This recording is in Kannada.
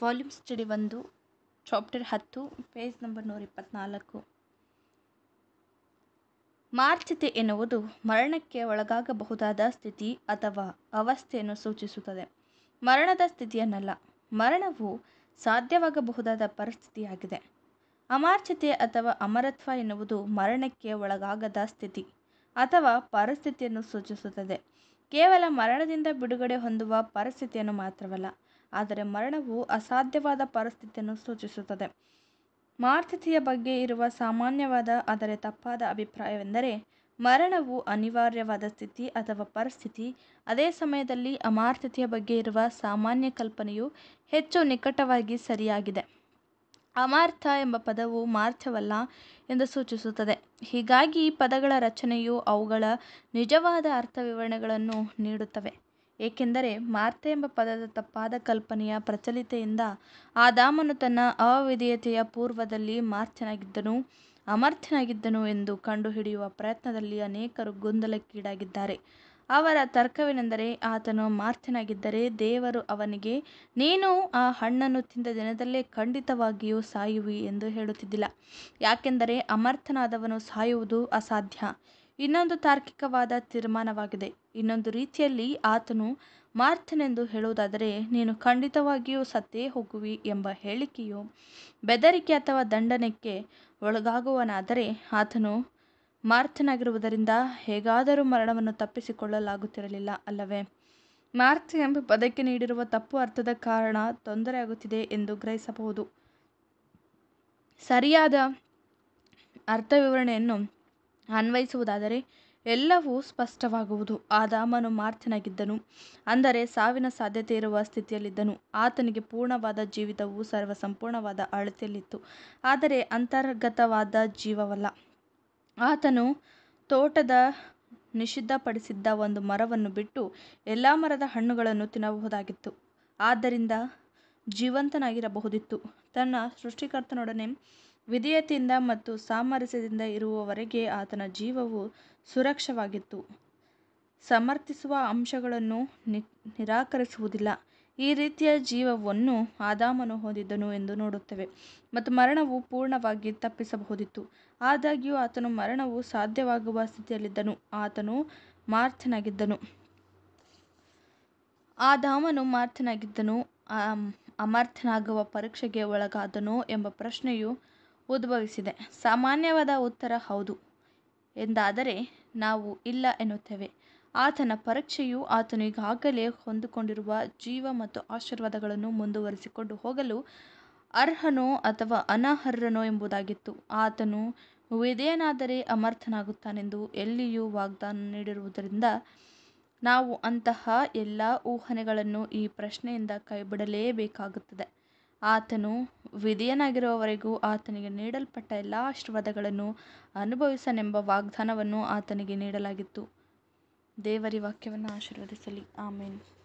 ವಾಲ್ಯೂಮ್ ಸ್ಟಡಿ ಒಂದು ಚಾಪ್ಟರ್ ಹತ್ತು ಪೇಜ್ ನಂಬರ್ ನೂರ ಇಪ್ಪತ್ತ್ನಾಲ್ಕು ಮಾರ್ಚಿತೆ ಎನ್ನುವುದು ಮರಣಕ್ಕೆ ಒಳಗಾಗಬಹುದಾದ ಸ್ಥಿತಿ ಅಥವಾ ಅವಸ್ಥೆಯನ್ನು ಸೂಚಿಸುತ್ತದೆ ಮರಣದ ಸ್ಥಿತಿಯನ್ನಲ್ಲ ಮರಣವು ಸಾಧ್ಯವಾಗಬಹುದಾದ ಪರಿಸ್ಥಿತಿಯಾಗಿದೆ ಅಮಾರ್ಚತೆ ಅಥವಾ ಅಮರತ್ವ ಎನ್ನುವುದು ಮರಣಕ್ಕೆ ಒಳಗಾಗದ ಸ್ಥಿತಿ ಅಥವಾ ಪರಿಸ್ಥಿತಿಯನ್ನು ಸೂಚಿಸುತ್ತದೆ ಕೇವಲ ಮರಣದಿಂದ ಬಿಡುಗಡೆ ಹೊಂದುವ ಪರಿಸ್ಥಿತಿಯನ್ನು ಮಾತ್ರವಲ್ಲ ಆದರೆ ಮರಣವು ಅಸಾಧ್ಯವಾದ ಪರಿಸ್ಥಿತಿಯನ್ನು ಸೂಚಿಸುತ್ತದೆ ಮಾರ್ಚತೆಯ ಬಗ್ಗೆ ಇರುವ ಸಾಮಾನ್ಯವಾದ ಆದರೆ ತಪ್ಪಾದ ಅಭಿಪ್ರಾಯವೆಂದರೆ ಮರಣವು ಅನಿವಾರ್ಯವಾದ ಸ್ಥಿತಿ ಅಥವಾ ಪರಿಸ್ಥಿತಿ ಅದೇ ಸಮಯದಲ್ಲಿ ಅಮಾರ್ಚತೆಯ ಬಗ್ಗೆ ಇರುವ ಸಾಮಾನ್ಯ ಕಲ್ಪನೆಯು ಹೆಚ್ಚು ನಿಕಟವಾಗಿ ಸರಿಯಾಗಿದೆ ಅಮಾರ್ಥ ಎಂಬ ಪದವು ಮಾರ್ಥವಲ್ಲ ಎಂದು ಸೂಚಿಸುತ್ತದೆ ಹೀಗಾಗಿ ಈ ಪದಗಳ ರಚನೆಯು ಅವುಗಳ ನಿಜವಾದ ಅರ್ಥ ವಿವರಣೆಗಳನ್ನು ನೀಡುತ್ತವೆ ಏಕೆಂದರೆ ಮಾರ್ಥ ಎಂಬ ಪದದ ತಪ್ಪಾದ ಕಲ್ಪನೆಯ ಪ್ರಚಲಿತೆಯಿಂದ ಆದಾಮನು ತನ್ನ ಅವಿಧೇಯತೆಯ ಪೂರ್ವದಲ್ಲಿ ಮಾರ್ಚನಾಗಿದ್ದನು ಅಮರ್ಥನಾಗಿದ್ದನು ಎಂದು ಕಂಡುಹಿಡಿಯುವ ಪ್ರಯತ್ನದಲ್ಲಿ ಅನೇಕರು ಗೊಂದಲಕ್ಕೀಡಾಗಿದ್ದಾರೆ ಅವರ ತರ್ಕವೇನೆಂದರೆ ಆತನು ಮಾರ್ಥನಾಗಿದ್ದರೆ ದೇವರು ಅವನಿಗೆ ನೀನು ಆ ಹಣ್ಣನ್ನು ತಿಂದ ದಿನದಲ್ಲೇ ಖಂಡಿತವಾಗಿಯೂ ಸಾಯುವಿ ಎಂದು ಹೇಳುತ್ತಿದ್ದಿಲ್ಲ ಯಾಕೆಂದರೆ ಅಮರ್ಥನಾದವನು ಸಾಯುವುದು ಅಸಾಧ್ಯ ಇನ್ನೊಂದು ತಾರ್ಕಿಕವಾದ ತೀರ್ಮಾನವಾಗಿದೆ ಇನ್ನೊಂದು ರೀತಿಯಲ್ಲಿ ಆತನು ಮಾರ್ಥನೆಂದು ಹೇಳುವುದಾದರೆ ನೀನು ಖಂಡಿತವಾಗಿಯೂ ಸತ್ತೇ ಹೋಗುವಿ ಎಂಬ ಹೇಳಿಕೆಯು ಬೆದರಿಕೆ ಅಥವಾ ದಂಡನೆಗೆ ಒಳಗಾಗುವನಾದರೆ ಆತನು ಮಾರ್ಥನಾಗಿರುವುದರಿಂದ ಹೇಗಾದರೂ ಮರಣವನ್ನು ತಪ್ಪಿಸಿಕೊಳ್ಳಲಾಗುತ್ತಿರಲಿಲ್ಲ ಅಲ್ಲವೇ ಮಾರ್ಥ ಎಂಬ ಪದಕ್ಕೆ ನೀಡಿರುವ ತಪ್ಪು ಅರ್ಥದ ಕಾರಣ ತೊಂದರೆಯಾಗುತ್ತಿದೆ ಎಂದು ಗ್ರಹಿಸಬಹುದು ಸರಿಯಾದ ಅರ್ಥ ವಿವರಣೆಯನ್ನು ಅನ್ವಯಿಸುವುದಾದರೆ ಎಲ್ಲವೂ ಸ್ಪಷ್ಟವಾಗುವುದು ಆದಾಮನು ಮಾರ್ಥನಾಗಿದ್ದನು ಅಂದರೆ ಸಾವಿನ ಸಾಧ್ಯತೆ ಇರುವ ಸ್ಥಿತಿಯಲ್ಲಿದ್ದನು ಆತನಿಗೆ ಪೂರ್ಣವಾದ ಜೀವಿತವು ಸರ್ವ ಸಂಪೂರ್ಣವಾದ ಅಳತೆಯಲ್ಲಿತ್ತು ಆದರೆ ಅಂತರ್ಗತವಾದ ಜೀವವಲ್ಲ ಆತನು ತೋಟದ ನಿಷಿದ್ಧಪಡಿಸಿದ್ದ ಒಂದು ಮರವನ್ನು ಬಿಟ್ಟು ಎಲ್ಲ ಮರದ ಹಣ್ಣುಗಳನ್ನು ತಿನ್ನಬಹುದಾಗಿತ್ತು ಆದ್ದರಿಂದ ಜೀವಂತನಾಗಿರಬಹುದಿತ್ತು ತನ್ನ ಸೃಷ್ಟಿಕರ್ತನೊಡನೆ ವಿಧೇಯತೆಯಿಂದ ಮತ್ತು ಸಾಮರಸ್ಯದಿಂದ ಇರುವವರೆಗೆ ಆತನ ಜೀವವು ಸುರಕ್ಷವಾಗಿತ್ತು ಸಮರ್ಥಿಸುವ ಅಂಶಗಳನ್ನು ನಿರಾಕರಿಸುವುದಿಲ್ಲ ಈ ರೀತಿಯ ಜೀವವನ್ನು ಆದಾಮನು ಹೊಂದಿದ್ದನು ಎಂದು ನೋಡುತ್ತೇವೆ ಮತ್ತು ಮರಣವು ಪೂರ್ಣವಾಗಿ ತಪ್ಪಿಸಬಹುದಿತ್ತು ಆದಾಗ್ಯೂ ಆತನು ಮರಣವು ಸಾಧ್ಯವಾಗುವ ಸ್ಥಿತಿಯಲ್ಲಿದ್ದನು ಆತನು ಮಾರ್ಥನಾಗಿದ್ದನು ಆದಾಮನು ಮಾರ್ಥನಾಗಿದ್ದನು ಅಮರ್ಥನಾಗುವ ಪರೀಕ್ಷೆಗೆ ಒಳಗಾದನೋ ಎಂಬ ಪ್ರಶ್ನೆಯು ಉದ್ಭವಿಸಿದೆ ಸಾಮಾನ್ಯವಾದ ಉತ್ತರ ಹೌದು ಎಂದಾದರೆ ನಾವು ಇಲ್ಲ ಎನ್ನುತ್ತೇವೆ ಆತನ ಪರೀಕ್ಷೆಯು ಆತನು ಈಗಾಗಲೇ ಹೊಂದಿಕೊಂಡಿರುವ ಜೀವ ಮತ್ತು ಆಶೀರ್ವಾದಗಳನ್ನು ಮುಂದುವರಿಸಿಕೊಂಡು ಹೋಗಲು ಅರ್ಹನೋ ಅಥವಾ ಅನರ್ಹನೋ ಎಂಬುದಾಗಿತ್ತು ಆತನು ವಿಧೇಯನಾದರೆ ಅಮರ್ಥನಾಗುತ್ತಾನೆಂದು ಎಲ್ಲಿಯೂ ವಾಗ್ದಾನ ನೀಡಿರುವುದರಿಂದ ನಾವು ಅಂತಹ ಎಲ್ಲ ಊಹನೆಗಳನ್ನು ಈ ಪ್ರಶ್ನೆಯಿಂದ ಕೈಬಿಡಲೇಬೇಕಾಗುತ್ತದೆ ಆತನು ವಿಧೇಯನಾಗಿರುವವರೆಗೂ ಆತನಿಗೆ ನೀಡಲ್ಪಟ್ಟ ಎಲ್ಲ ಆಶೀರ್ವಾದಗಳನ್ನು ಅನುಭವಿಸನೆಂಬ ವಾಗ್ದಾನವನ್ನು ಆತನಿಗೆ ನೀಡಲಾಗಿತ್ತು ದೇವರಿ ವಾಕ್ಯವನ್ನು ಆಶೀರ್ವದಿಸಲಿ ಆಮೇನ್